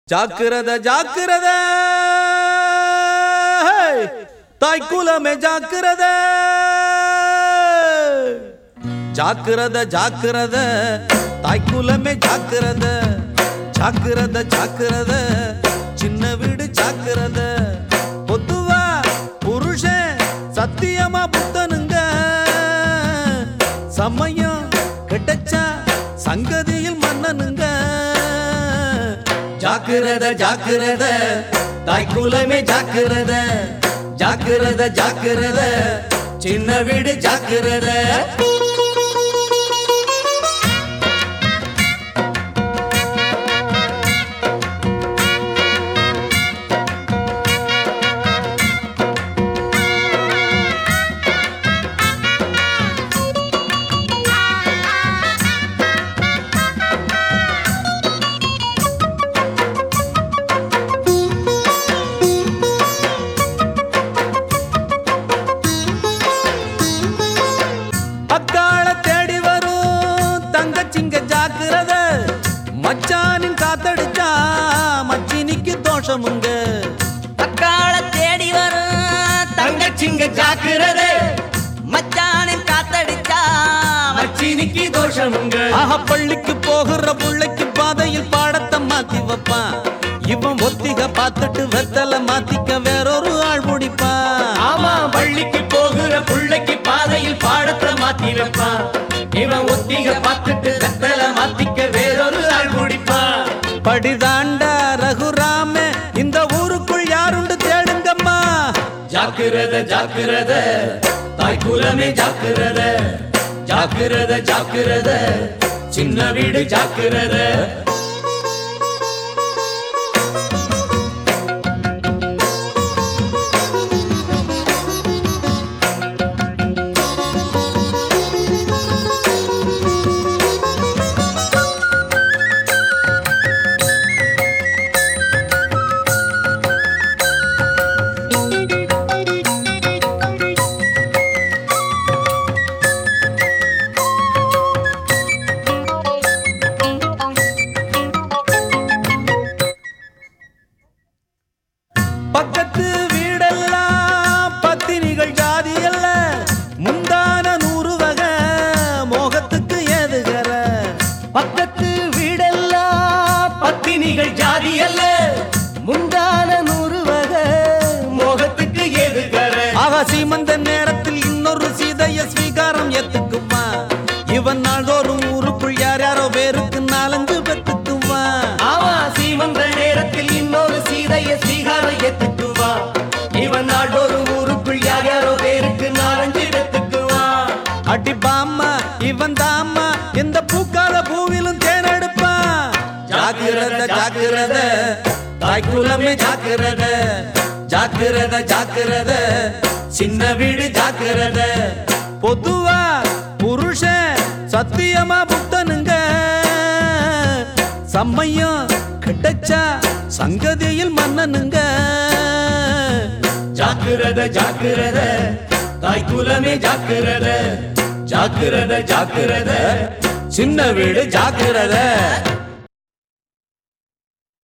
ஜாக்கிரத ஜாக்கிரத தாய்க்குலமே ஜாக்கிரத ஜாக்கிரத ஜாக்கிரத தாய்க்குலமே ஜாக்கிரத ஜாக்கிரத ஜாக்கிரத சின்ன வீடு ஜாக்கிரத பொதுவா புருஷன் சத்தியமா புத்தனுங்க சமயம் கிடைச்சா சங்கதியில் மன்னனுங்க ஜாக்கிரத ஜாக்கிரத தாய்க்குலமே ஜாக்கிரத ஜாக்கிரத ஜாக்கிரத சின்ன வீடு ஜாக்கிரத அக்காள தேடி வரும் தங்கச்சிங்க ஜாக்கிரத மச்சானின் காத்தடிச்சா மச்சினிக்கு தோஷமுங்க அக்காள தேடி வரும் தங்கச்சிங்க ஜாக்கிரதை மச்சானின் காத்தடிச்சா மச்சினிக்கு தோஷமுங்க ஆஹா பள்ளிக்கு போகிற புள்ளைக்கு பாதையில் பாடத்தை மாத்தி வைப்பான் இவன் ஒத்திக பார்த்துட்டு வெத்தலை மாத்திக்க வேறொரு ஆள் முடிப்பான் ஆமா பள்ளிக்கு போகிற புள்ளைக்கு பாதையில் பாடத்தை மாத்தி வைப்பான் இவன் ஒத்திக பார்த்துட்டு கத்தல மாத்திக்க வேறொரு ஆள் குடிப்பான் படிதாண்டா ரகுராம இந்த ஊருக்குள் யாருண்டு தேடுங்கம்மா ஜாக்கிரத ஜாக்கிரத தாய் குலமே ஜாக்கிரத ஜாக்கிரத ஜாக்கிரத சின்ன வீடு ஜாக்கிரத பக்கத்து வீடெல்லாம் பத்தினிகள் ஜாதி அல்ல முந்தான நூறு வகை மோகத்துக்கு ஏதுகர பக்கத்து வீடெல்லாம் பத்தினிகள் ஜாதி அல்ல முந்தான நூறு வகை மோகத்துக்கு எதுகர ஆகா சீமந்த நேரத்தில் இன்னொரு சீதைய ஸ்வீகாரம் ஏத்துக்குமா இவன் நாள்தோறும் ஊருக்குள் யார் யாரோ பேருக்கு நாலஞ்சு பெத்துக்குவான் ஆமா சீமந்த நேரத்தில் இன்னொரு சீதைய ஸ்ரீகாரம் எத்துக்குவா இவன் நாடொரு ஊருக்குள் யார் யாரோ பேருக்கு நாலஞ்சு வெத்துக்குவான் அடி பாம்மா இவன் தாம்மா இந்த பூக்கால பூவிலும் தேனெடுப்பான் ஜாக்கிரத ஜாக்கிரத தாய்க்குலமே ஜாக்கிரத ஜாக்கிரத ஜாக்கிரத சின்ன வீடு ஜாக்கிரத பொதுவா புருஷன் சத்தியமா புத்தனுங்க சமயம் கிடைச்சா சங்கதியில் மன்னனுங்க ஜாக்கிரத ஜாக்கிரத தாய் குலமே ஜாக்கிரத ஜாக்கிரத ஜாக்கிரத சின்ன வீடு ஜாக்கிரத